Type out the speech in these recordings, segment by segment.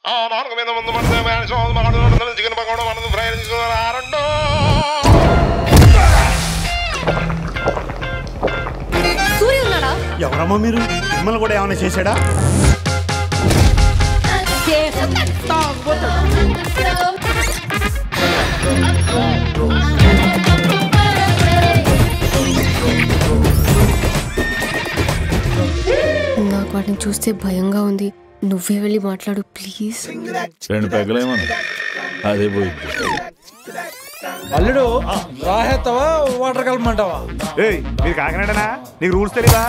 ఆ నాలుగు మీద ముందు పడితే మ్యాన్ షో మగడు చికెన్ పకోడా మనది ఫ్రై తీసుకున్నారండో సూర్య ఉన్నాడా ఎవరమ్మా మీరు మిమ్మల్ని కూడా ఏమైనా చేశాడా నాకు వాటిని చూస్తే భయంగా ఉంది నువ్వే వెళ్ళి మాట్లాడు ప్లీజ్ రెండు పెగ్గలేమను అదే పోయి అల్లుడు రాహేస్తావా వాటర్ కలపమంటావా ఏయ్ మీరు కాకినాడనా నీకు రూల్స్ తెలీదా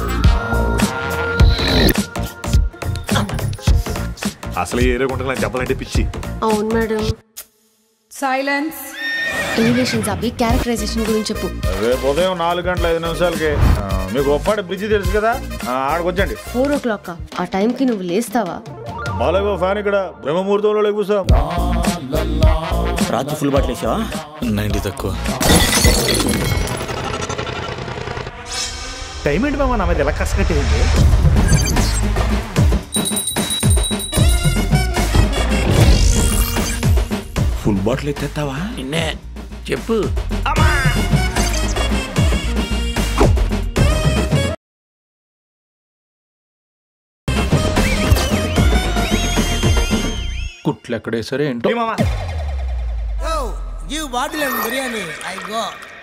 అసలు ఏ ఏరియా గుంటలు చెప్పాలంటే పిచ్చి అవును మేడం సైలెన్స్ ఎలివేషన్స్ అవి క్యారెక్టరైజేషన్ గురించి చెప్పు రేపు ఉదయం నాలుగు గంటల ఐదు నిమిషాలకి ఆ, మీకు ఒప్పాడు బ్రిడ్జి తెలుసు కదా ఆ, ఆడకు వచ్చండి ఫోర్ ఓ క్లాక్ ఆ టైంకి నువ్వు లేస్తావా బాలయ్య ఫ్యాన్ ఇక్కడ బ్రహ్మముహూర్తంలో లేకుసాం రాత్రి ఫుల్ బాటిల్ వేసావా నైన్టీ తక్కువ టైం ఏంటి మామ నా మీద ఎలా కసకట్టేది ఫుల్ బాటిల్ ఎత్తేస్తావా నిన్నే చెప్పు కుట్లు ఎక్కడేసరే ఏంటో మామ Yo, give bottle and biryani. I go.